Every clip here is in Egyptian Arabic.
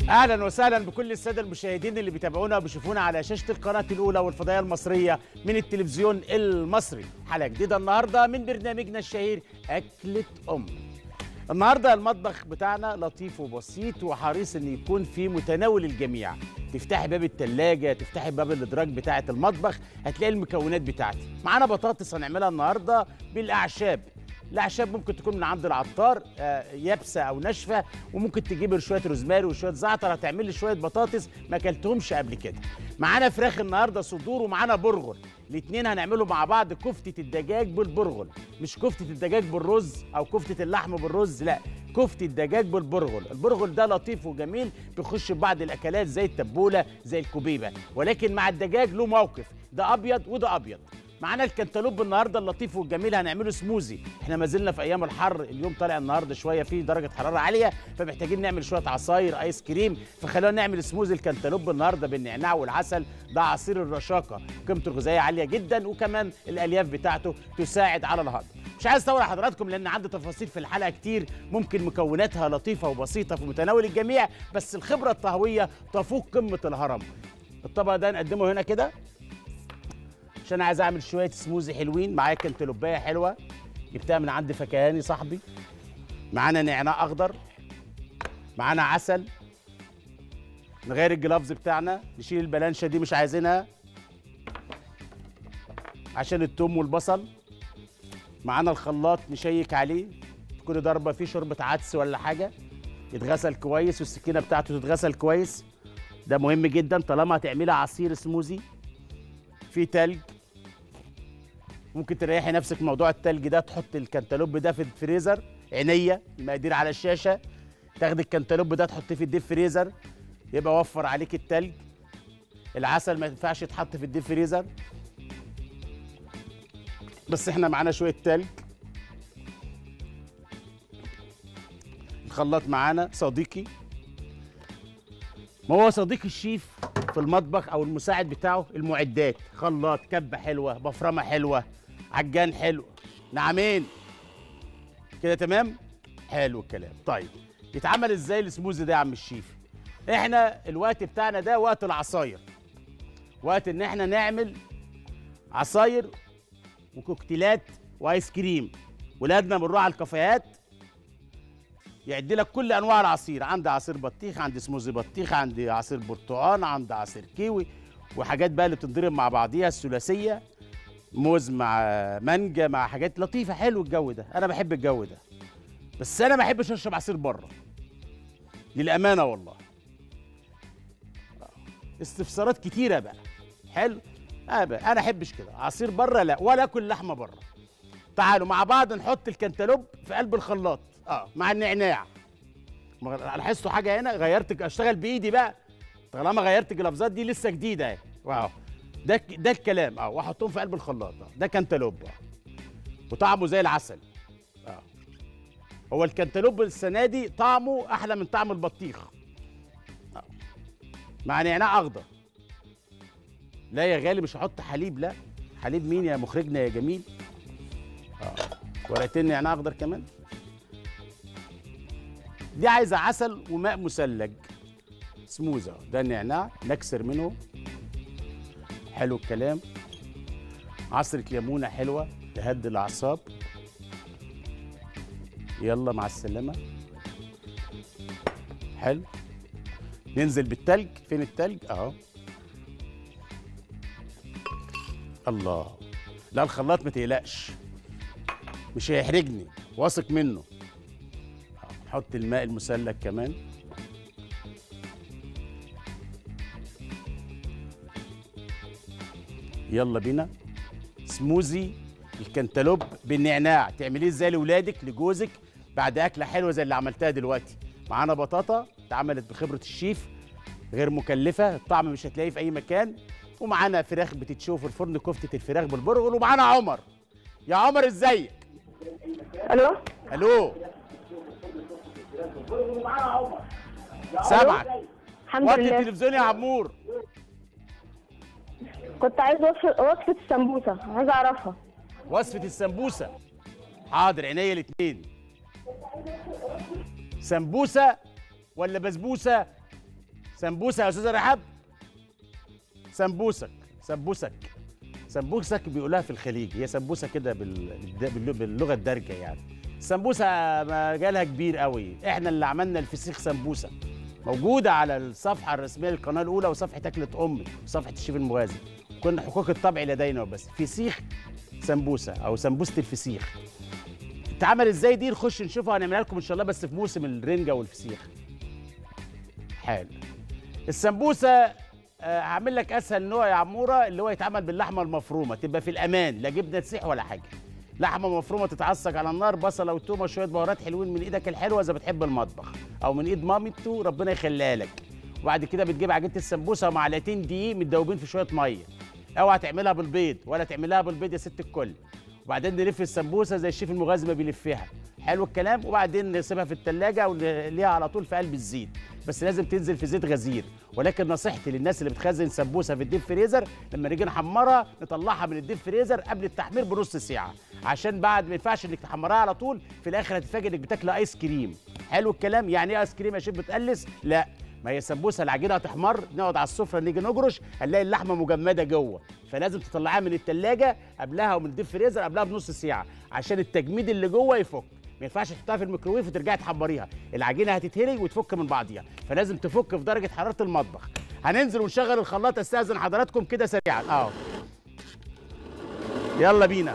اهلا وسهلا بكل الساده المشاهدين اللي بيتابعونا وبيشوفونا على شاشه القناه الاولى والفضائيه المصريه من التلفزيون المصري حلقه جديده النهارده من برنامجنا الشهير اكله ام النهارده المطبخ بتاعنا لطيف وبسيط وحريص ان يكون في متناول الجميع تفتحي باب التلاجة تفتحي باب الادراج بتاعه المطبخ هتلاقي المكونات بتاعتي معانا بطاطس هنعملها النهارده بالاعشاب الاعشاب ممكن تكون من عند العطار آه، يابسه او ناشفه وممكن تجيب شويه روزماري وشويه زعتر هتعمل لي شويه بطاطس ما اكلتهمش قبل كده معانا فراخ النهارده صدور ومعانا برغل الاثنين هنعمله مع بعض كفته الدجاج بالبرغل مش كفته الدجاج بالرز او كفته اللحم بالرز لا كفته الدجاج بالبرغل البرغل ده لطيف وجميل بيخش في بعض الاكلات زي التبوله زي الكوبيبه ولكن مع الدجاج له موقف ده ابيض وده ابيض معانا الكنتالوب النهارده اللطيف والجميل هنعمله سموزي احنا ما زلنا في ايام الحر اليوم طالع النهارده شويه فيه درجه حراره عاليه فمحتاجين نعمل شويه عصاير ايس كريم فخلونا نعمل سموزي الكنتالوب النهارده بالنعناع والعسل ده عصير الرشاقه قيمته الغذائيه عاليه جدا وكمان الالياف بتاعته تساعد على الهضم مش عايز اطول على حضراتكم لان عندي تفاصيل في الحلقه كتير ممكن مكوناتها لطيفه وبسيطه في متناول الجميع بس الخبره الطهويه تفوق قمه الهرم الطبق ده نقدمه هنا كده عشان عايز اعمل شويه سموزي حلوين معايا كنتالوبايه حلوه جبتها من عند فكهاني صاحبي معانا نعناع اخضر معانا عسل نغير الجلافز بتاعنا نشيل البلانشه دي مش عايزينها عشان التوم والبصل معانا الخلاط نشيك عليه تكوني ضاربه فيه شوربه عدس ولا حاجه يتغسل كويس والسكينه بتاعته تتغسل كويس ده مهم جدا طالما هتعملي عصير سموزي في تلج ممكن تريحي نفسك في موضوع التلج ده تحط الكنتالوب ده في الفريزر عينيا المقادير على الشاشه تاخدي الكنتالوب ده تحطيه في الديب فريزر يبقى وفر عليك التلج العسل ما ينفعش يتحط في الديب فريزر بس احنا معانا شويه تلج الخلاط معانا صديقي ما هو صديق الشيف في المطبخ او المساعد بتاعه المعدات خلاط كبه حلوه بفرمه حلوه عجان حلو نعمين كده تمام حلو الكلام طيب يتعمل ازاي السموزي ده يا عم الشيف احنا الوقت بتاعنا ده وقت العصاير وقت ان احنا نعمل عصاير وكوكتيلات وايس كريم ولادنا بنروح على الكافيهات يعد لك كل انواع العصير عندي عصير بطيخ عندي سموزي بطيخ عندي عصير برتقال عندي عصير كيوي وحاجات بقى اللي بتنضرب مع بعضيها الثلاثيه موز مع مانجا مع حاجات لطيفه حلو الجو ده انا بحب الجو ده بس انا ما بحبش اشرب عصير بره للامانه والله استفسارات كتيره بقى حلو أنا بقى. انا احبش كده عصير بره لا ولا اكل لحمه بره تعالوا مع بعض نحط الكنتالوب في قلب الخلاط اه مع النعناع ما لاحظتوا حاجه هنا غيرت اشتغل بايدي بقى طالما غيرت الجلافزات دي لسه جديده اهي واو ده ده الكلام اه واحطهم في قلب الخلاط اه ده كنتالوب اه وطعمه زي العسل اه هو الكنتالوب السنه دي طعمه احلى من طعم البطيخ آه. مع نعناع اخضر لا يا غالي مش هحط حليب لا حليب مين يا مخرجنا يا جميل اه ورقتين نعناع اخضر كمان دي عايزه عسل وماء مثلج سموزة ده النعناع نكسر منه حلو الكلام عصرة ليمونة حلوة تهدي الأعصاب يلا مع السلامة حلو ننزل بالتلج فين التلج اهو الله لا الخلاط ما تقلقش مش هيحرجني واثق منه نحط الماء المسلك كمان يلا بينا سموزي الكنتالوب بالنعناع تعمليه ازاي لاولادك لجوزك بعد اكله حلوه زي اللي عملتها دلوقتي معانا بطاطا اتعملت بخبره الشيف غير مكلفه الطعم مش هتلاقيه في اي مكان ومعانا فراخ بتتشوي في الفرن كفته الفراخ بالبرغل ومعانا عمر يا عمر ازيك الو الو سامعك الحمد وطي لله التلفزيون يا عمور كنت عايز وصفه وصفه السمبوسه عايز اعرفها وصفة السمبوسة حاضر عينيا الاتنين سمبوسة ولا بسبوسة سمبوسه يا استاذه رحاب سمبوسك سمبوسك سمبوسك بيقولها في الخليج هي سمبوسه كده بال- بالل- باللغه الدارجه يعني السمبوسه مجالها كبير قوي احنا اللي عملنا الفسيخ سمبوسه موجوده على الصفحه الرسميه للقناه الاولى وصفحه اكله امي وصفحه الشيف المغازي كنا حقوق الطبع لدينا وبس فسيخ سمبوسه او سمبوسه الفسيخ اتعمل ازاي دي نخش نشوفها هنعملها لكم ان شاء الله بس في موسم الرنجه والفسيخ حلو السمبوسه آه، هعمل لك اسهل نوع يا عموره اللي هو يتعمل باللحمه المفرومه تبقى في الامان لا جبنه تسيح ولا حاجه لحمه مفرومه تتعصج على النار بصله وتومه شويه بهارات حلوين من ايدك الحلوه اذا بتحب المطبخ او من ايد مامته ربنا يخليها لك وبعد كده بتجيب عجينه السمبوسه ومعلقتين دقيق متدوبين في شويه ميه اوعى تعملها بالبيض ولا تعملها بالبيض يا ست الكل وبعدين نلف السمبوسه زي الشيف المغازي ما بيلفها حلو الكلام وبعدين نسيبها في التلاجة ونقليها على طول في قلب الزيت بس لازم تنزل في زيت غزير ولكن نصيحتي للناس اللي بتخزن سمبوسه في الديب فريزر لما نيجي نحمرها نطلعها من الديب فريزر قبل التحمير بنص ساعه عشان بعد ما ينفعش انك تحمرها على طول في الاخر هتتفاجئ انك بتاكل ايس كريم حلو الكلام يعني ايه ايس كريم يا شيف بتقلس لا ما هي سمبوسه العجينه هتحمر نقعد على السفره نيجي نجرش هنلاقي اللحمه مجمده جوه فلازم تطلعها من التلاجة قبلها ومن الديب فريزر قبلها بنص ساعه عشان التجميد اللي جوه يفك ما ينفعش تحطها في الميكروويف وترجعي تحمريها العجينه هتتهري وتفك من بعضيها فلازم تفك في درجه حراره المطبخ هننزل ونشغل الخلاط استاذن حضراتكم كده سريعا اه يلا بينا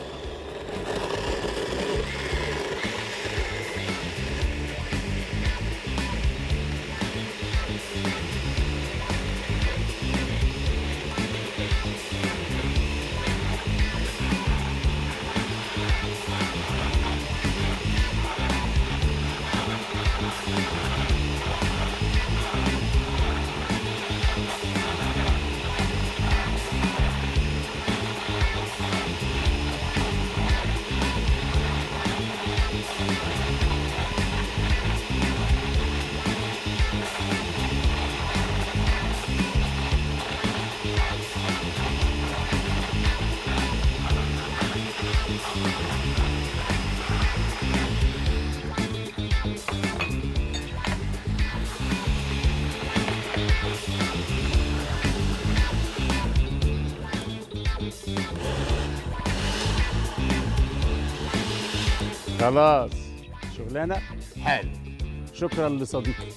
خلاص شغلانه حال شكرا لصديقي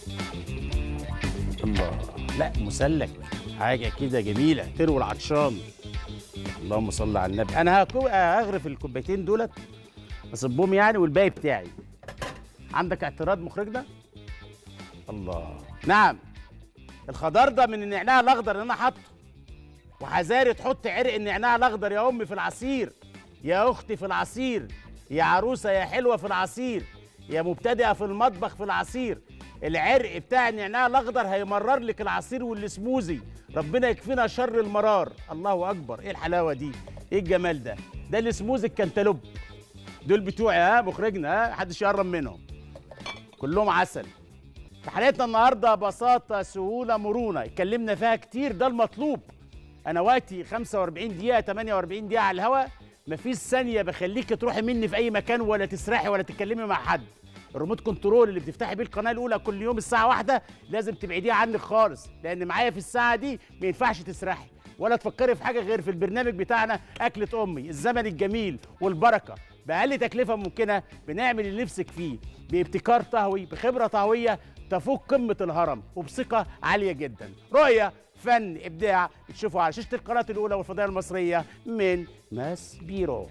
الله لا مسلك حاجه كده جميله تروي العطشان اللهم صل على النبي انا هكو- هغرف الكوبايتين دولت اصبهم يعني والباقي بتاعي عندك اعتراض مخرجنا الله نعم الخضار ده من النعناع الاخضر اللي انا حاطه وحذاري تحط عرق النعناع الاخضر يا امي في العصير يا اختي في العصير يا عروسه يا حلوه في العصير يا مبتدئه في المطبخ في العصير العرق بتاع النعناع الاخضر هيمرر لك العصير والسموزي ربنا يكفينا شر المرار الله اكبر ايه الحلاوه دي ايه الجمال ده ده السموزي الكنتالوب دول بتوعي ها مخرجنا ها محدش يقرب منهم كلهم عسل في حلقتنا النهارده بساطه سهوله مرونه اتكلمنا فيها كتير ده المطلوب انا وقتي 45 دقيقه 48 دقيقه على الهواء مفيش ثانيه بخليك تروحي مني في اي مكان ولا تسرحي ولا تتكلمي مع حد الريموت كنترول اللي بتفتحي بيه القناه الاولى كل يوم الساعه واحدة لازم تبعديه عنك خالص لان معايا في الساعه دي ما ينفعش تسرحي ولا تفكري في حاجه غير في البرنامج بتاعنا اكله امي الزمن الجميل والبركه باقل تكلفه ممكنه بنعمل اللي نفسك فيه بابتكار طهوي بخبره طهويه تفوق قمه الهرم وبثقه عاليه جدا رؤيه فن ابداع تشوفوا على شاشه القناه الاولى والفضائيه المصريه من ماس بيرو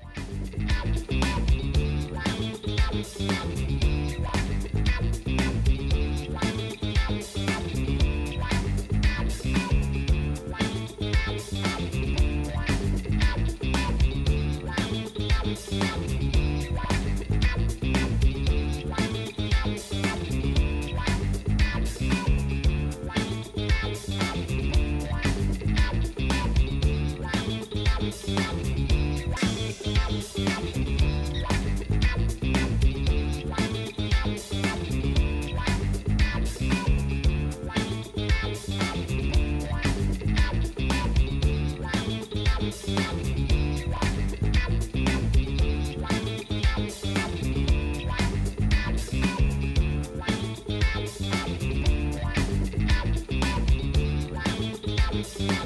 عليكم